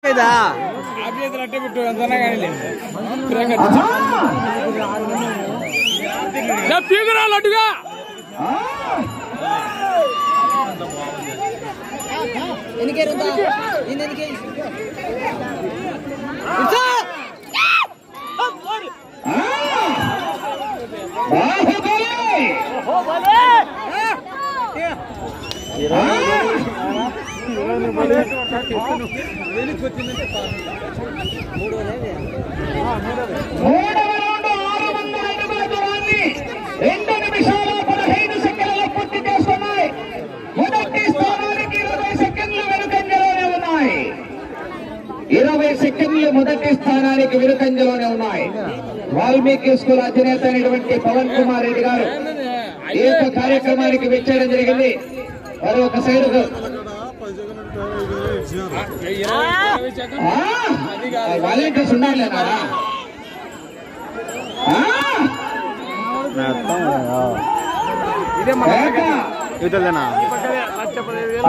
కదా చేతులు అట్టే పెట్టు ఎంతనా కానీ పీకురా లడ్డుగా మూడవ రౌండ్ ఆరు వందల అడుగుల దూరాన్ని రెండు నిమిషాల పదహైదు సెకండ్ల పూర్తి చేస్తున్నాయి మొదటి స్థానానికి ఇరవై సెకండ్లు వెనుకంజలోనే ఉన్నాయి ఇరవై సెకండ్లు మొదటి స్థానానికి వెనుకంజలోనే ఉన్నాయి వాల్మీకి స్కూల్ అధినేత అయినటువంటి పవన్ కుమార్ రెడ్డి గారు ఈ యొక్క కార్యక్రమానికి వెచ్చడం జరిగింది వారు ఒక సైడ్ వాలంటీర్స్ ఉండాలేనా ఇదే మన ఇవతలేనా లక్ష పదిహేను వేలు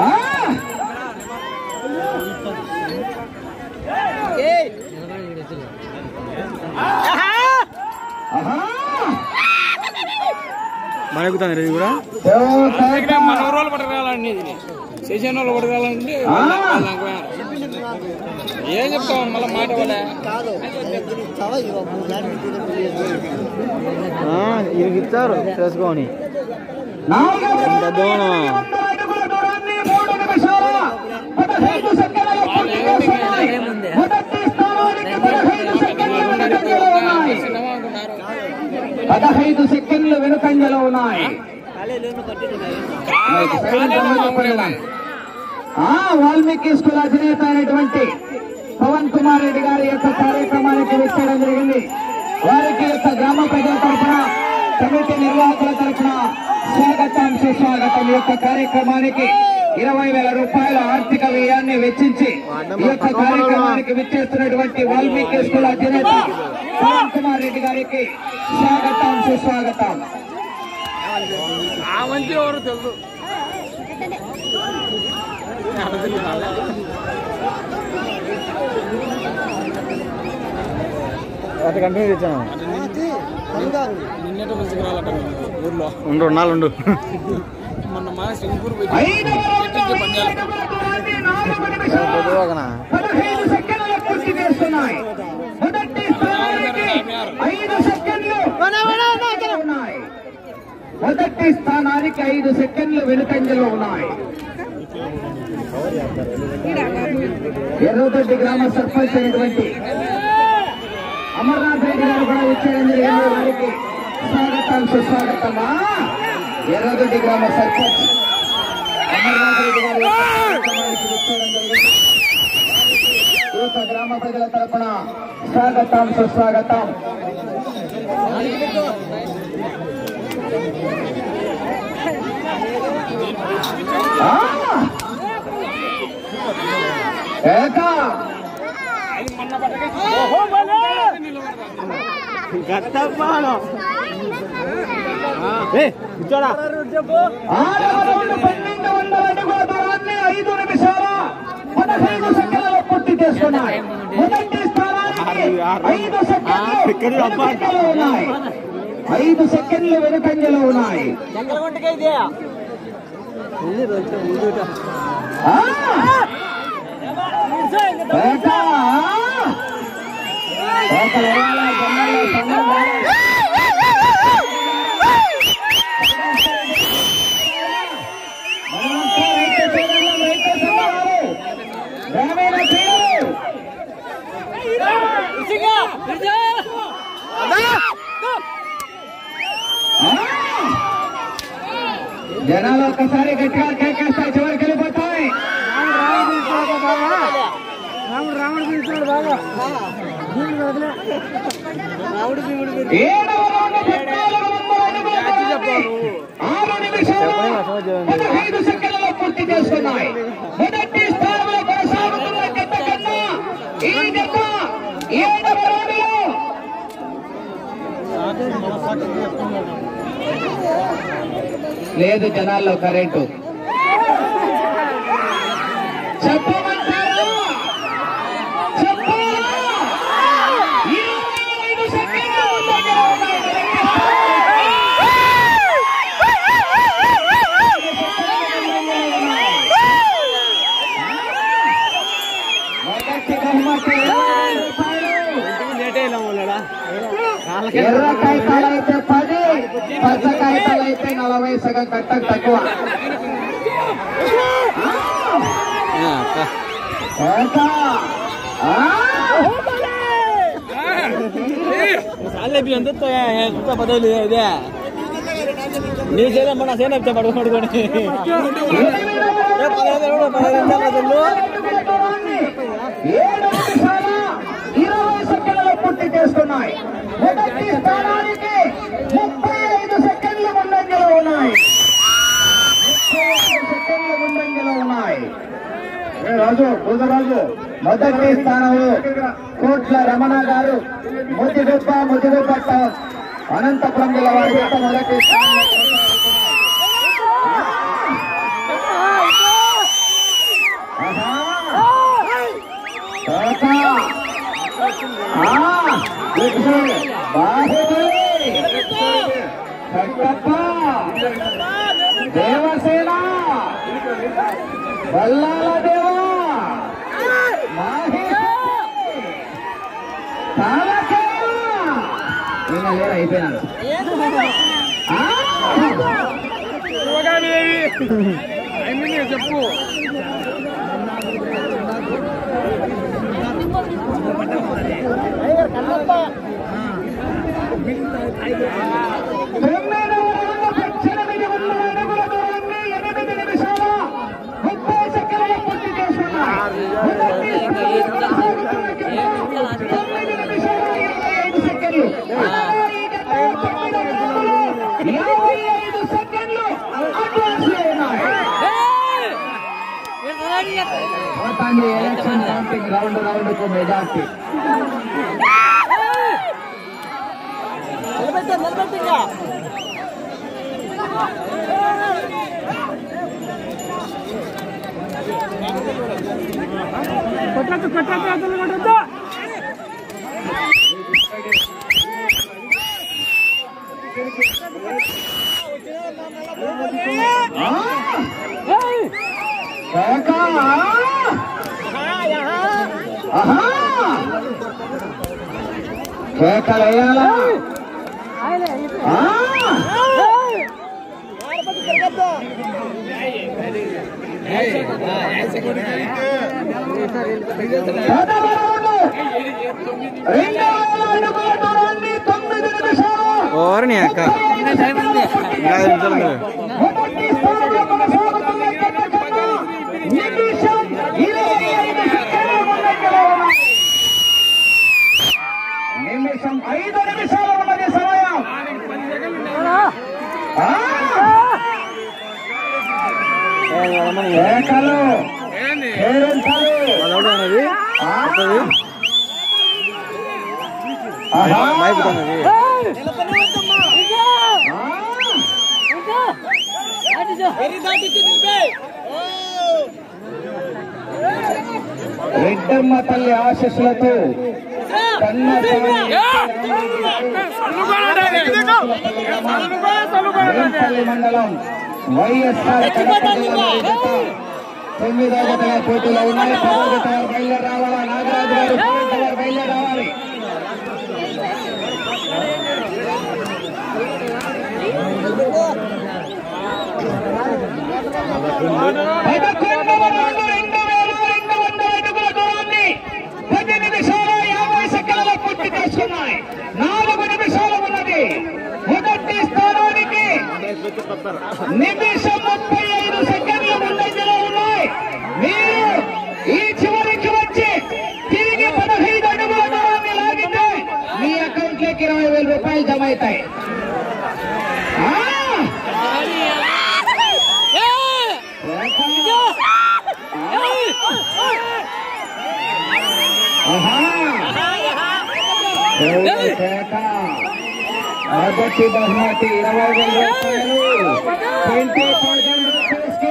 మనకుతుంది ఇది కూడా ఇక్కడ మన ఊరోళ్ళు పట్టుకురాలండి ఇది చేసిన వాళ్ళు పట్టుకురాలంటే ఏం చెప్తాం మళ్ళీ మాట వాళ్ళే వీరికి ఇచ్చారు చేసుకొని నాలుగవ ఇంత దూరం అడుగుల దూరాన్ని మూడు నిమిషాల పదహైదు సెకండ్ల పూర్తి చేస్తున్నాయి. మొదటి స్థానానికి పదహైదు సెకండ్ల వెనుకంజలో ఉన్నాయి. చిన్నవా అనుకున్నారు పదహైదు సెకండ్లు వెనుకంజలో ఉన్నాయి ఆ వాల్మీకి స్కూల్ అధినేత అయినటువంటి పవన్ కుమార్ రెడ్డి గారి యొక్క కార్యక్రమానికి వచ్చేయడం జరిగింది వారికి యొక్క గ్రామ ప్రజల తరఫున కమిటీ నిర్వాహకుల తరఫున స్వాగతం సుస్వాగతం ఈ యొక్క కార్యక్రమానికి ఇరవై వేల రూపాయల ఆర్థిక వ్యయాన్ని వెచ్చించి ఈ యొక్క కార్యక్రమానికి విచ్చేస్తున్నటువంటి వాల్మీకి స్కూల్ అధినేత పవన్ కుమార్ రెడ్డి గారికి స్వాగతం సుస్వాగతం ఆ మంచి ఎవరు తెలుసు అటు కంటిన్యూ తెచ్చాను నిన్నట తీసుకురాలట ఊర్లో ఉండు ఉన్నాళ్ళు ఉండు మొన్న మా సింగపూర్ ఐదవ రౌండ్ పంజాబ్ నాలుగు నిమిషాలు పొద్దువాకనా పదహైదు సెకండ్ల పూర్తి చేస్తున్నాయి మొదటి స్థానానికి ఐదు సెకండ్లు ఉన్నాయి మొదటి స్థానానికి ఐదు సెకండ్లు వెనుకంజలో ఉన్నాయి ఎర్రదొడ్డి గ్రామ సర్పంచ్ అయినటువంటి అమర్నాథ్ రెడ్డి గారు కూడా వచ్చేయడం జరిగింది వారికి స్వాగతం సుస్వాగతమా ఎర్రదొడ్డి గ్రామ సర్పంచ్ అమర్నాథ్ రెడ్డి గారు ఈ కార్యక్రమానికి వచ్చేయడం జరిగింది ఈ యొక్క గ్రామ ప్రజల తరపున స్వాగతం సుస్వాగతం ఆ! ఏకా! ఇచ్చాడా ఆరవ రౌండ్ పన్నెండు వందల అడుగుల దూరాన్ని ఐదు నిమిషాల పదహైదు సెకండ్లలో పూర్తి చేస్తున్నాయి మొదటి స్థానానికి ఐదు సెకండ్లు వెనుకంజలో ఉన్నాయి ఐదు సెకండ్లు వెనుకంజలో ఉన్నాయి ఆ! ఏకా! ఏక వేయాలా, జొన్నలు, సంగం వేయాలా? మనమంతా రైతు సోదరులం, రైతు సోదరులు. గ్రామీణ క్రీడలు. ఆ! జనాలు ఒక్కసారి గట్టిగా కేకేస్తాయి చివరికి వెళ్ళిపోతాయి ఏడవ రౌండ్ పద్నాలుగు వందల అడుగుల దూరాన్ని ఆరు నిమిషాలు పదహైదు సెకండ్లలో పూర్తి చేస్తున్నాయి మొదటి స్థానంలో కొనసాగుతున్న జత కన్నా ఈ జత ఏడవ రౌండ్లో లేదు జనాల్లో కరెంటు చెప్పమంటారా మొదటి బహుమతి ఇరవై రూపాయలు. ఎర్ర కాగితాలు అయితే పది పచ్చ కాగితాలు అయితే నలభై సగం కట్టం తక్కువ ఏక. ఆ! ಬದಲು ಇದೆ ನೀವು ಸೇನೆ ಮಾಡ ಸೇನೆ ಪಡ ಮಾಡ್ಕೊಂಡು ఏడు నిమిషాల ఇరవై సెకండ్లు పూర్తి చేసుకున్నాయి మొదటి స్థానానికి ముప్పై ఐదు సెకండ్లు ముందంజలో ఉన్నాయి ముప్పై ఐదు సెకండ్లు ముందంజలో ఉన్నాయి ఏ రాజు బుధరాజు మొదటి స్థానంలో కోట్ల రమణ గారు ముదిగొప్ప ముదిగొప్ప టౌన్ అనంతపురం జిల్లా వారి చేత మొదటి స్థానంలో దేవసేన బల్లాల దేవా అయిపోయినాను చెప్పు తొమ్మిదవ రౌండ్ పద్దెనిమిది వందల అడుగుల దూరాన్ని ఎనిమిది నిమిషాల ముప్పై సెకండ్ల పూర్తి చేసుకున్నారు. మొదటి స్థానంలో తొమ్మిది నిమిషాల ఇరవై ఐదు సెకండ్లు. ఈ గత తొమ్మిది రౌండ్లు యాభై ఐదు సెకండ్లు అడ్వాన్స్ లో ఉన్నాయి. పోతాంది ఎలక్షన్ కౌంటింగ్ రౌండ్ రౌండ్ కు మెజార్టీ కొట్టద్దు కొట్టద్దు అసలు కొట్టద్దు కాకా ఆహా కేకలేయాలా ఆ! పదవ రౌండ్. రెండవ అడుగుల దూరాన్ని తొమ్మిది నిమిషాలు ఓరని అక్క ఇంకా ఐదు నిమిషాలు ఉంది. మొదటి స్థానంలో కొనసాగుతున్న జట్టు కన్నా నిమిషం ఇరవై ఐదు సెకండ్ల ముందంజలో ఉన్నాయి. నిమిషం ఐదు నిమిషాలు ఉన్నది సమయం ఆ! ఏ, రమ్మని. కేకలు ఏంది కేరింతలు. అదొకటి ఉన్నది ఆ! కొత్తది. ఆహా! మైక్ ఉన్నది ఆ! రెడ్డమ్మ తల్లి ఆశస్సులతో కన్న రేంపల్లి మండలం వైఎస్ఆర్ కడప జిల్లా వారి జత తొమ్మిదో జతల పోటీలో ఉన్నాయి పదో జత వారు బయలుదేరి రావాలా నాగరాజు గారు పదో జత వారు బయలుదేరి రావాలి పదకొండవ రౌండ్ రెండు వేల రెండు వందల అడుగుల దూరాన్ని పది నిమిషాల యాభై సెకండ్ల పూర్తి చేసుకున్నాయి నాలుగు నిమిషాలు ఉన్నది మొదటి స్థానానికి నిమిషం ముప్పై ఐదు సెకండ్ల ముందంజలో ఉన్నాయి మీరు ఈ చివరికి వచ్చి తిరిగి పదహైదు అడుగుల దూరాన్ని లాగితే మీ అకౌంట్ లోకి ఇరవై వేల రూపాయలు జమ అవుతాయి ఆ! ఆహా! ఎవరి కేక? మొదటి బహుమతి ఇరవై వేల రూపాయలు ట్వంటీ థౌసండ్ రూపీస్కి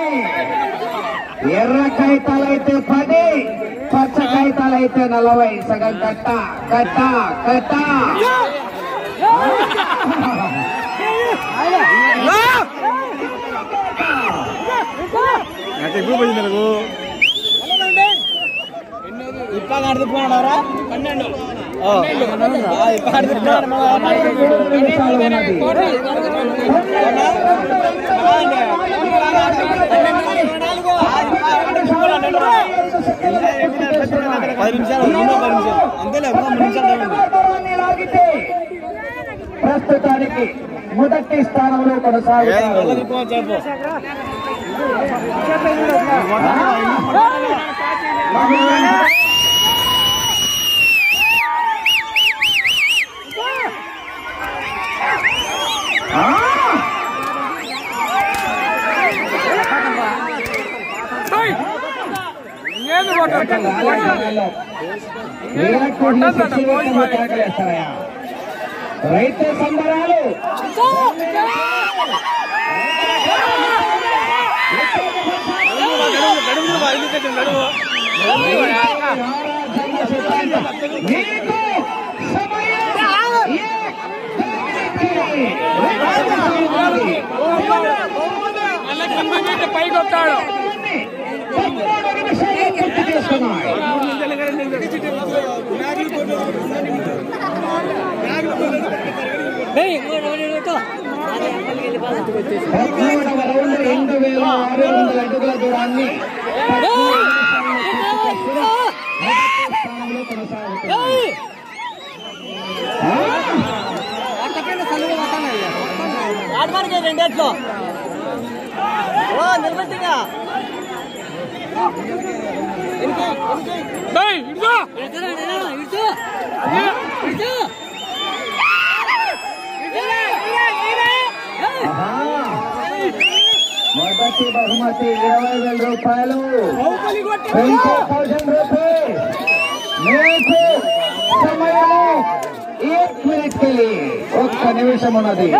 ఎర్ర కాగితాలైతే పది పచ్చ కాగితాలైతే నలభై సగం కట్ట కట్ట కట్ట నాకు ఎక్కువ పోయింది నాకు ఇప్పగా అడుగుతున్నారా పన్నెండు ఇప్పగా మూడు నిమిషాలు ఉన్నది పది నిమిషాలు రెండో పది నిమిషాలు అంతేలే మూడు నిమిషాలు టైం ఉంది పర్వాన్ని లాగితే ప్రస్తుతానికి మొదటి స్థానంలో కొనసాగుతారు చెప్పు ఏయ్! ఇంకేంది కొట్టొద్దు? విరాట్ కోహ్లీ శక్తి వేగంగా కేకలేస్తారయ్యా రైతు సంబరాలు మీకు సమయం మళ్ళా కింద గీట పైకి వస్తాడు పదమూడు నిమిషాలు పూర్తి చేసుకున్నాయి పద్మూడవ రౌండ్ రెండు వేల ఆరు వందల అడుగుల దూరాన్ని స్థానంలో కొనసాగుతుంది ఆడవారికి రెండేట్లో ఓ నిర్బంధిగా ఏయ్, ఇదిగో! ఆహా. మొదటి బహుమతి ఇరవై వేల రూపాయలు ట్వంటీ థౌసండ్ రూపీస్ మీకు సమయము ఎయిట్ మినిట్ కి ఒక్క నిమిషం ఉన్నది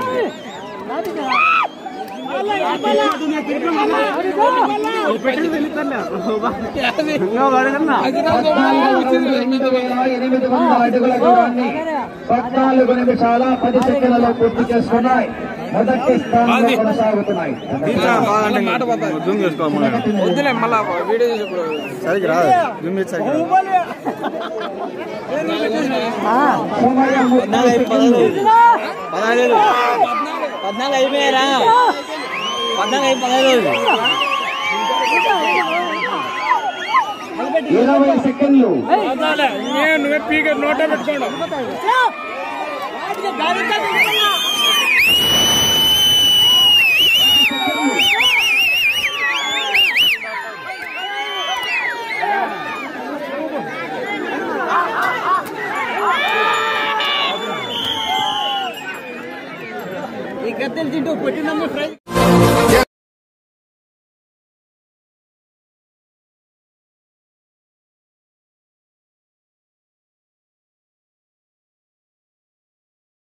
పద్నాలుగు రౌండ్లు ఎనిమిది వేల ఎనిమిది వందల అడుగుల దూరాన్ని పద్నాలుగు నిమిషాల పది సెకండ్లలో పూర్తి చేసుకున్నాయి మొదటి స్థానంలో కొనసాగుతున్నాయి మాట పోతాది. జూమ్ చేసుకోవాలి వద్దులే మళ్ళా వీడియో చేసి ఇప్పుడు సరిగ్గా రాదు జూమ్ చేసి సరిగ్గా సమయం ముప్పై సెకండ్లు. పదహారు పద్నాలుగు అయిపోయారా పద్నాలుగు అయిపోయి పదహారు ఇరవై సెకండ్లు వద్దాలే. ఇంకేం నువ్వే పీక నోటే పెట్టుకోండు ఈ గద్దెలు తింటూ పెట్టినమ్మ ఫ్రై